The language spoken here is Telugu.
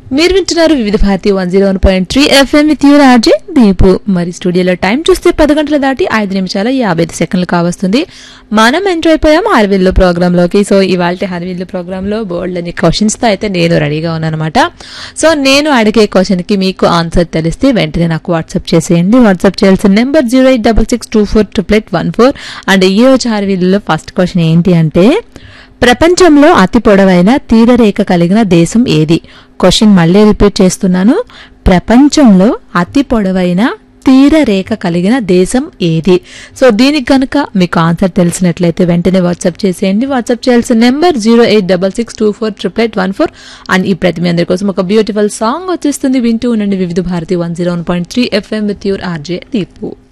మీరు వింటున్నారు Vividh Bharati one zero one point three FM with you RJ Deepu మరి స్టూడియోలో టైం చూస్తే పది గంటల దాటి ఐదు నిమిషాల యాభై ఐదు సెకండ్లు కావస్తుంది మనం ఎంటర్ అయిపోయాం హర్విల్లు ప్రోగ్రామ్ లోకి సో ఇవాళ హర్విల్లు ప్రోగ్రామ్ లో బోల్డ్ అని క్వశ్చన్స్ తో అయితే నేను రెడీగా ఉన్నాను అనమాట సో నేను అడిగే క్వశ్చన్ కి మీకు ఆన్సర్ తెలిస్తే వెంటనే నాకు వాట్సాప్ చేసేయండి వాట్సాప్ చేయాల్సిన number zero eight double six two four triple eight one four and ఈ రోజు హర్విల్లులో ఫస్ట్ క్వశ్చన్ ఏంటి అంటే ప్రపంచంలో అతి పొడవైన తీరరేఖ కలిగిన దేశం ఏది క్వశ్చన్ మళ్ళీ రిపీట్ చేస్తున్నాను ప్రపంచంలో అతి పొడవైన తీరరేఖ కలిగిన దేశం ఏది సో దీనికి కనుక మీకు ఆన్సర్ తెలిసినట్లయితే వెంటనే వాట్సాప్ చేసేయండి వాట్సాప్ చేయాల్సిన number zero eight double six two four triple eight one four and ఈ ప్రతి మీ అందరి కోసం ఒక బ్యూటిఫుల్ సాంగ్ వచ్చేస్తుంది వింటూ ఉండండి Vividh Bharati one zero one point three FM with your RJ Deepu